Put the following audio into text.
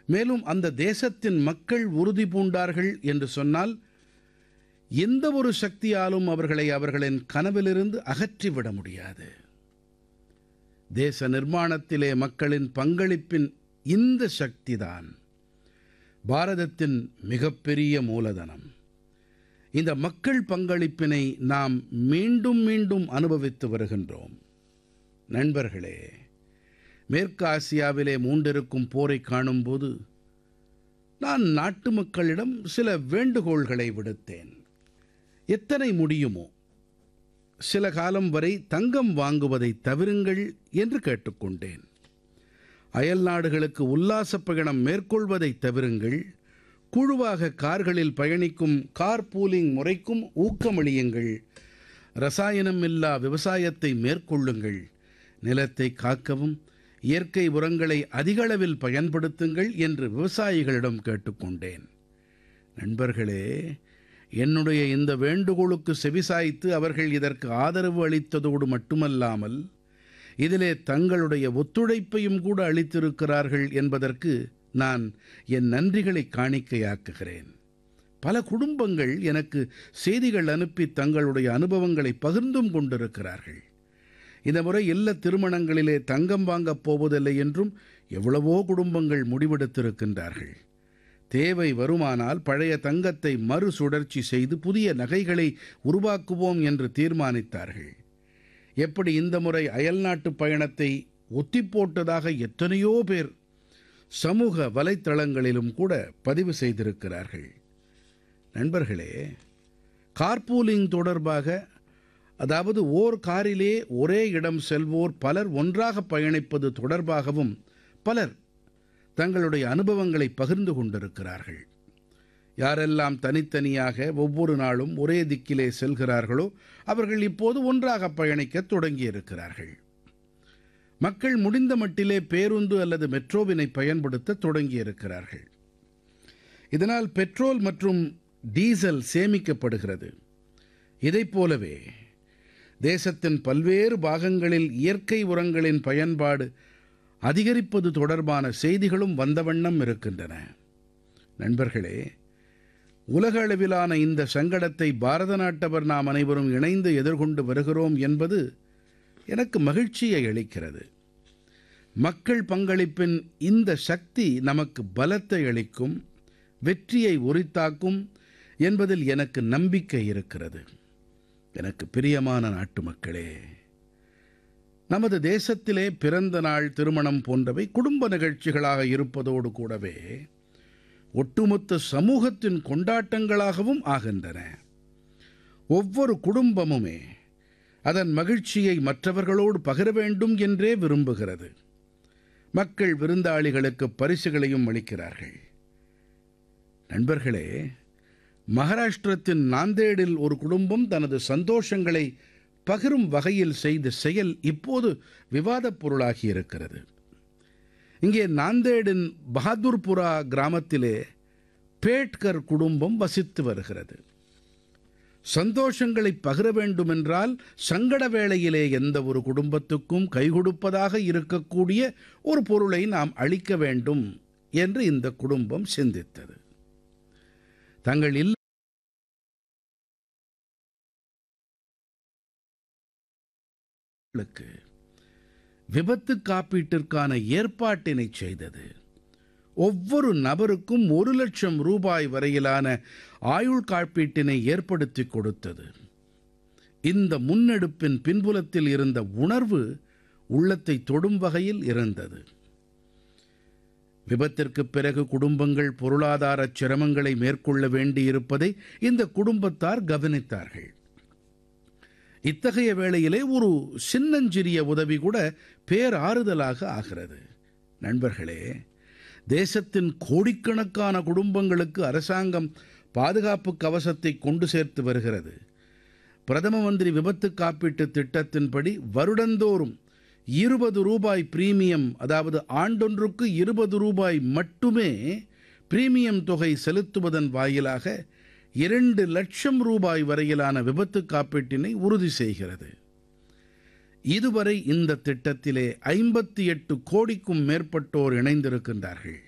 மேலும் அந்த தேசத்தின் மக்கள் உறுதி பூண்டார்கள் என்று சொன்னால் எந்த ஒரு சக்தியாலும் அவர்களை அவர்களின் கனவிலிருந்து அகற்றிவிட முடியாது தேச நிர்மாணத்திலே மக்களின் பங்களிப்பின் இந்த சக்திதான் பாரதத்தின் மிகப்பெரிய மூலதனம் இந்த மக்கள் பங்களிப்பினை நாம் மீண்டும் மீண்டும் அனுபவித்து வருகின்றோம் நண்பர்களே மேற்கு ஆசியாவிலே மூண்டிருக்கும் போரை காணும்போது நான் நாட்டு மக்களிடம் சில வேண்டுகோள்களை விடுத்தேன் எத்தனை முடியுமோ சில காலம் வரை தங்கம் வாங்குவதை தவிருங்கள் என்று கேட்டுக்கொண்டேன் அயல் நாடுகளுக்கு உல்லாசப் பயணம் மேற்கொள்வதை தவிருங்கள் குழுவாக கார்களில் பயணிக்கும் கார் பூலிங் முறைக்கும் ஊக்கமளியுங்கள் ரசாயனம் இல்லா விவசாயத்தை மேற்கொள்ளுங்கள் நிலத்தை காக்கவும் இயற்கை உரங்களை அதிக அளவில் பயன்படுத்துங்கள் என்று விவசாயிகளிடம் கேட்டுக்கொண்டேன் நண்பர்களே என்னுடைய இந்த வேண்டுகோளுக்கு செவிசாய்த்து அவர்கள் இதற்கு ஆதரவு அளித்ததோடு மட்டுமல்லாமல் இதிலே தங்களுடைய ஒத்துழைப்பையும் கூட அளித்திருக்கிறார்கள் என்பதற்கு நான் என் நன்றிகளை காணிக்கையாக்குகிறேன் பல குடும்பங்கள் எனக்கு செய்திகள் அனுப்பி தங்களுடைய அனுபவங்களை பகிர்ந்தும் கொண்டிருக்கிறார்கள் இந்த முறை இல்ல திருமணங்களிலே தங்கம் வாங்கப் போவதில்லை என்றும் எவ்வளவோ குடும்பங்கள் முடிவெடுத்திருக்கின்றார்கள் தேவை வருமானால் பழைய தங்கத்தை மறுசுழற்சி செய்து புதிய நகைகளை உருவாக்குவோம் என்று தீர்மானித்தார்கள் எப்படி இந்த முறை அயல்நாட்டு பயணத்தை ஒத்திப்போட்டதாக எத்தனையோ பேர் சமூக வலைத்தளங்களிலும் கூட பதிவு செய்திருக்கிறார்கள் நண்பர்களே கார்பூலிங் தொடர்பாக அதாவது ஓர் காரிலே ஒரே இடம் செல்வோர் பலர் ஒன்றாக பயணிப்பது தொடர்பாகவும் பலர் தங்களுடைய அனுபவங்களை பகிர்ந்து கொண்டிருக்கிறார்கள் யாரெல்லாம் தனித்தனியாக ஒவ்வொரு நாளும் ஒரே திக்கிலே செல்கிறார்களோ அவர்கள் இப்போது ஒன்றாக பயணிக்கத் தொடங்கியிருக்கிறார்கள் மக்கள் முடிந்த மட்டிலே பேருந்து அல்லது மெட்ரோவினை பயன்படுத்த தொடங்கியிருக்கிறார்கள் இதனால் பெட்ரோல் மற்றும் டீசல் சேமிக்கப்படுகிறது இதைப் போலவே தேசத்தின் பல்வேறு பாகங்களில் இயற்கை உரங்களின் பயன்பாடு அதிகரிப்பது தொடர்பான செய்திகளும் வந்த வண்ணம் இருக்கின்றன நண்பர்களே உலக அளவிலான இந்த சங்கடத்தை பாரத நாட்டவர் நாம் அனைவரும் இணைந்து எதிர்கொண்டு வருகிறோம் என்பது எனக்கு மகிழ்ச்சியை அளிக்கிறது மக்கள் பங்களிப்பின் இந்த சக்தி நமக்கு பலத்தை அளிக்கும் வெற்றியை உரித்தாக்கும் என்பதில் எனக்கு நம்பிக்கை இருக்கிறது எனக்கு பிரியமான நாட்டு மக்களே நமது தேசத்திலே பிறந்த நாள் திருமணம் போன்றவை குடும்ப நிகழ்ச்சிகளாக இருப்பதோடு கூடவே ஒட்டுமொத்த சமூகத்தின் கொண்டாட்டங்களாகவும் ஆகின்றன ஒவ்வொரு குடும்பமுமே அதன் மகிழ்ச்சியை மற்றவர்களோடு பகிர வேண்டும் என்றே விரும்புகிறது மக்கள் விருந்தாளிகளுக்கு பரிசுகளையும் அளிக்கிறார்கள் நண்பர்களே மகாராஷ்டிரத்தின் நாந்தேடில் ஒரு குடும்பம் தனது சந்தோஷங்களை பகிரும் வகையில் செய்த செயல் இப்போது விவாதப் பொருளாகி இருக்கிறது இங்கே நாந்தேடின் பஹாதுர்புரா கிராமத்திலே பேட்கர் குடும்பம் வசித்து வருகிறது சந்தோஷங்களை பகிர வேண்டுமென்றால் சங்கட வேளையிலே எந்த ஒரு குடும்பத்துக்கும் கைகொடுப்பதாக இருக்கக்கூடிய ஒரு பொருளை நாம் அளிக்க வேண்டும் என்று இந்த குடும்பம் சிந்தித்தது தங்கள் இல்ல மக்களுக்கு விபத்து காப்பீட்டிற்கான ஏற்பாட்டினை செய்தது ஒவ்வொரு நபருக்கும் ஒரு லட்சம் ரூபாய் வரையிலான ஆயுள் காப்பீட்டினை ஏற்படுத்தி கொடுத்தது இந்த முன்னெடுப்பின் பின்புலத்தில் இருந்த உணர்வு உள்ளத்தை தொடும் வகையில் இருந்தது விபத்திற்குப் பிறகு குடும்பங்கள் பொருளாதார சிரமங்களை மேற்கொள்ள வேண்டியிருப்பதை இந்த குடும்பத்தார் கவனித்தார்கள் இத்தகைய வேளையிலே ஒரு சின்னஞ்சிறிய உதவி கூட பேராறுதலாக ஆகிறது நண்பர்களே தேசத்தின் கோடிக்கணக்கான குடும்பங்களுக்கு அரசாங்கம் பாதுகாப்பு கவசத்தை கொண்டு சேர்த்து வருகிறது பிரதம மந்திரி விபத்து காப்பீட்டு திட்டத்தின்படி வருடந்தோறும் இருபது ரூபாய் பிரீமியம் அதாவது ஆண்டொன்றுக்கு இருபது ரூபாய் மட்டுமே பிரீமியம் தொகை செலுத்துவதன் வாயிலாக இரண்டு லட்சம் ரூபாய் வரையிலான விபத்து காப்பீட்டினை உறுதி செய்கிறது இதுவரை இந்த திட்டத்திலே ஐம்பத்தி எட்டு கோடிக்கும் மேற்பட்டோர் இணைந்திருக்கின்றார்கள்